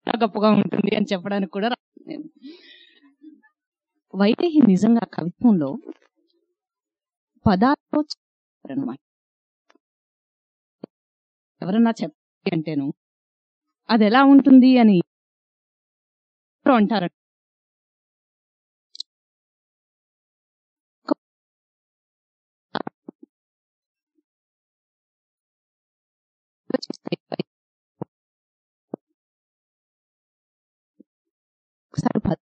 చాలా గొప్పగా ఉంటుంది అని చెప్పడానికి కూడా రాశాను నేను వైదేహి నిజంగా కవిత్వంలో పదాలతో అనమాట ఎవరన్నా చెప్పాలి అంటేను అది ఎలా ఉంటుంది అని ఎవరు అంటారు ఒకసారి పద-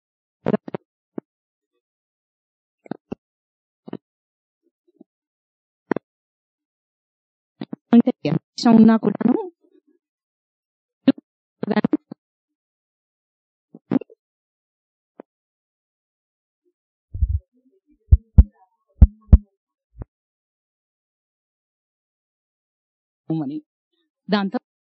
అంటే ఎంత ఇష్టం ఉన్నా కూడాను అని దాంతో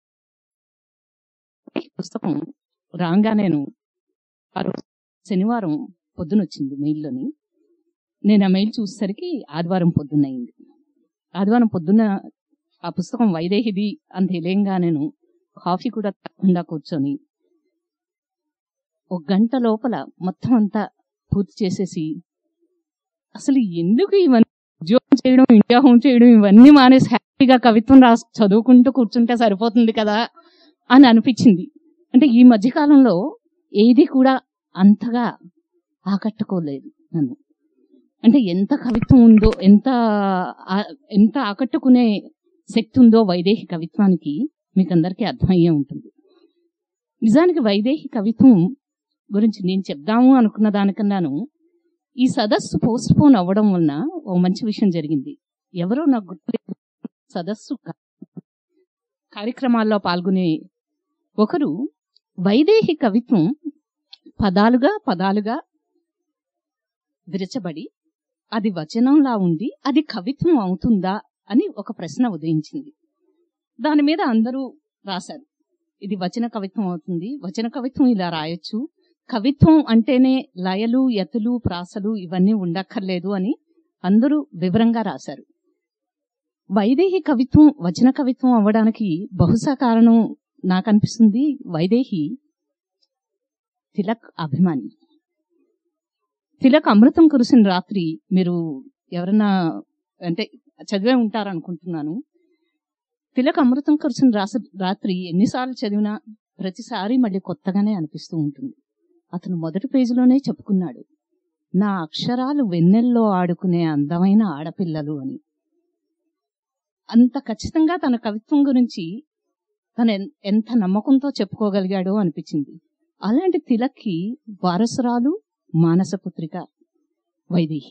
ఈ పుస్తకం రాగానేను ఆ రోజు శనివారం పొద్దునొచ్చింది మెయిల్లోని నేను ఆ మెయిల్ చూసేసరికి ఆదివారం పొద్దున్నయింది ఆదివారం పొద్దున్న ఆ పుస్తకం వైదేహిది అని తెలియంగా నేను కాఫీ కూడా తాగకుండా కూర్చొని ఒక గంట లోపల మొత్తం అంతా పూర్తి చేసేసి అసలు ఎందుకు ఇవన్నీ ఉద్యోగం చేయడం ఇండియా హోమ్ చేయడం ఇవన్నీ మానేసి హ్యాపీగా కవిత్వం రాసి చదువుకుంటూ కూర్చుంటే సరిపోతుంది కదా అని అనిపించింది అంటే ఈ మధ్య కాలంలో ఏది కూడా అంతగా ఆకట్టుకోలేదు నన్ను అంటే ఎంత కవిత్వం ఉందో ఎంత ఆ- ఎంత ఆకట్టుకునే శక్తి ఉందో వైదేహి కవిత్వానికి మీకు అందరికీ అర్థమయ్యే ఉంటుంది నిజానికి వైదేహి కవిత్వం గురించి నేను చెప్దాము అనుకున్న దానికన్నాను ఈ సదస్సు పోస్ట్ పోన్ అవ్వడం వలన ఓ మంచి విషయం జరిగింది ఎవరో నాకు గుర్తులేదు సదస్సు కా- కార్యక్రమాల్లో పాల్గొనే ఒకరు వైదేహి కవిత్వం పదాలుగా పదాలుగా విరచబడి అది వచనంలా ఉండి అది కవిత్వం అవుతుందా అని ఒక ప్రశ్న ఉదయించింది దాని మీద అందరూ రాశారు ఇది వచన కవిత్వం అవుతుంది వచన కవిత్వం ఇలా రాయొచ్చు కవిత్వం అంటేనే లయలు యతులు ప్రాసలు ఇవన్నీ ఉండక్కర్లేదు అని అందరూ వివరంగా రాశారు వైదేహి కవిత్వం వచన కవిత్వం అవ్వడానికి బహుశా కారణం నాకు అనిపిస్తుంది వైదేహి తిలక్ అభిమాని తిలక్ అమృతం కురిసిన రాత్రి మీరు ఎవరన్నా అంటే చదివే ఉంటారనుకుంటున్నాను తిలక్ అమృతం కురిసిన రాస రాత్రి ఎన్నిసార్లు చదివినా ప్రతిసారి మళ్ళీ కొత్తగానే అనిపిస్తూ ఉంటుంది అతను మొదటి పేజీలోనే చెప్పుకున్నాడు నా అక్షరాలు వెన్నెల్లో ఆడుకునే అందమైన ఆడపిల్లలు అని అంత ఖచ్చితంగా తన కవిత్వం గురించి తను ఎన్- ఎంత నమ్మకంతో చెప్పుకోగలిగాడో అనిపించింది అలాంటి తిలక్కి వారసురాలు మానసపుత్రిక వైదేహి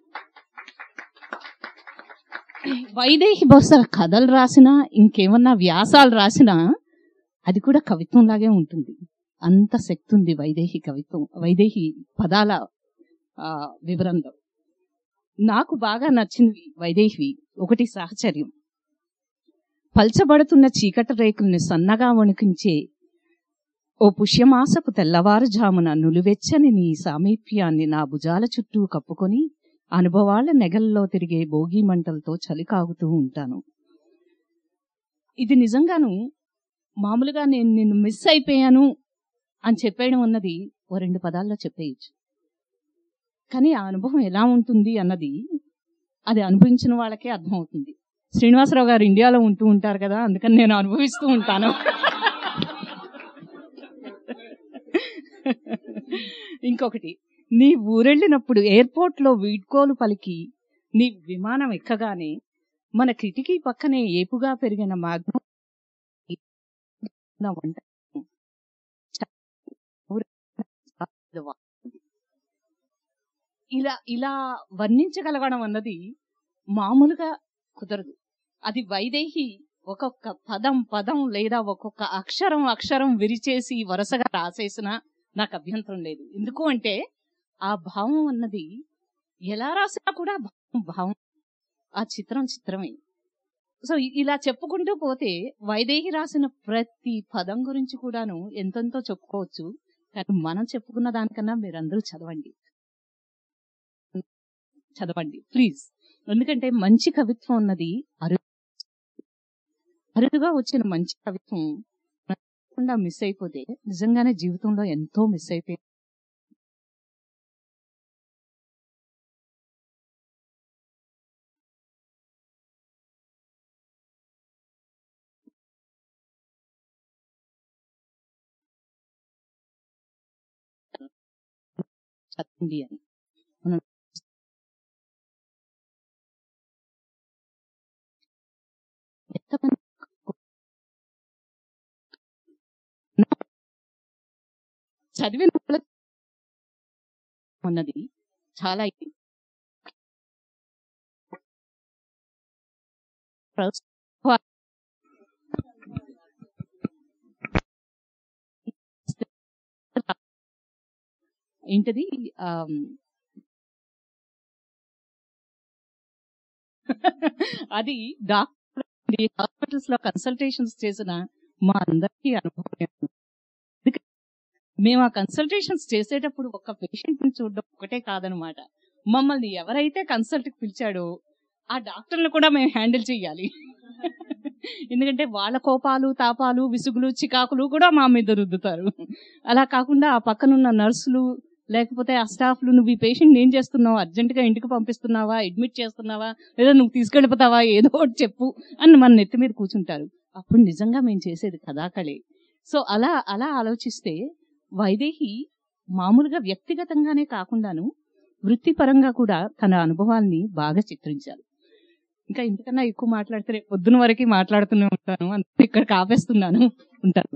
వైదేహి బహుశా కథలు రాసినా ఇంకేమన్నా వ్యాసాలు రాసినా అది కూడా కవిత్వం లాగే ఉంటుంది అంత శక్తి ఉంది వైదేహి కవిత్వం వైదేహి పదాల ఆ, వివరంలో నాకు బాగా నచ్చినవి వైదేహివి ఒకటి సాహచర్యం పల్చబడుతున్న చీకటి రేకుల్ని సన్నగా వణికించే ఓ పుష్యమాసపు తెల్లవారుజామున నులివెచ్చని నీ సామీప్యాన్ని నా భుజాల చుట్టూ కప్పుకొని అనుభవాల నెగల్లో తిరిగే భోగి మంటలతో చలి కాగుతూ ఉంటాను ఇది నిజంగాను మామూలుగా నేను నిన్ను మిస్ అయిపోయాను అని చెప్పేయడం అన్నది ఓ రెండు పదాల్లో చెప్పేయచ్చు కానీ ఆ అనుభవం ఎలా ఉంటుంది అన్నది అది అనుభవించిన వాళ్ళకే అర్థమవుతుంది శ్రీనివాసరావు గారు ఇండియాలో ఉంటూ ఉంటారు కదా అందుకని నేను అనుభవిస్తూ ఉంటాను ఇంకొకటి నీ ఊరెళ్ళినప్పుడు ఎయిర్పోర్ట్ లో వీడ్కోలు పలికి నీ విమానం ఎక్కగానే మన కిటికీ పక్కనే ఏపుగా పెరిగిన మాగ్నం నా వంట ఇలా ఇలా వర్ణించగలగడం అన్నది మామూలుగా కుదరదు అది వైదేహి ఒక్కొక్క పదం పదం లేదా ఒక్కొక్క అక్షరం అక్షరం విరిచేసి వరుసగా రాసేసినా నాకు అభ్యంతరం లేదు ఎందుకు అంటే ఆ భావం అన్నది ఎలా రాసినా కూడా భావం భావం ఆ చిత్రం చిత్రమే సో ఇ- ఇలా చెప్పుకుంటూ పోతే వైదేహి రాసిన ప్రతి పదం గురించి కూడాను ఎంతెంతో చెప్పుకోవచ్చు కానీ మనం చెప్పుకున్న దానికన్నా మీరందరూ చదవండి చదవండి ప్లీజ్ ఎందుకంటే మంచి కవిత్వం అన్నది అరు అరుదుగా వచ్చిన మంచి కవిత్వం లేకుండా మిస్ అయిపోతే నిజంగానే జీవితంలో ఎంతో మిస్ అయిపోయి చదివింది అని మనం ఎంతమంది చదివిన వాళ్ళ- అన్నది చాలా ఇది. ప్రస్- ఏంటది ఆమ్, అది డాక్టర్ హాస్పిటల్స్ లో కన్సల్టేషన్స్ చేసిన మా అందరికీ అనుభవం ఎందుకంటే మేము ఆ కన్సల్టేషన్స్ చేసేటప్పుడు ఒక పేషెంట్ ని చూడడం ఒకటే కాదనమాట మమ్మల్ని ఎవరైతే కన్సల్ట్ కి పిలిచాడో ఆ డాక్టర్ని కూడా మేము హ్యాండిల్ చేయాలి ఎందుకంటే వాళ్ళ కోపాలు తాపాలు విసుగులు చికాకులు కూడా మా మీద రుద్దుతారు అలా కాకుండా ఆ పక్కనున్న నర్సులు లేకపోతే ఆ స్టాఫ్లు నువ్వు ఈ పేషెంట్ ఏం చేస్తున్నావు అర్జెంట్ గా ఇంటికి పంపిస్తున్నావా అడ్మిట్ చేస్తున్నావా లేదా నువ్వు తీసుకెళ్ళిపోతావా ఏదో ఒకటి చెప్పు అని మన నెత్తి మీద కూర్చుంటారు అప్పుడు నిజంగా మేము చేసేది కథాకళే సో అలా అలా ఆలోచిస్తే వైదేహి మామూలుగా వ్యక్తిగతంగానే కాకుండాను వృత్తిపరంగా కూడా తన అనుభవాల్ని బాగా చిత్రించారు ఇంకా ఇంతకన్నా ఎక్కువ మాట్లాడితే రేపు పొద్దున వరకు మాట్లాడుతూనే ఉంటాను అందుకే ఇక్కడ కాపేస్తున్నాను ఉంటాను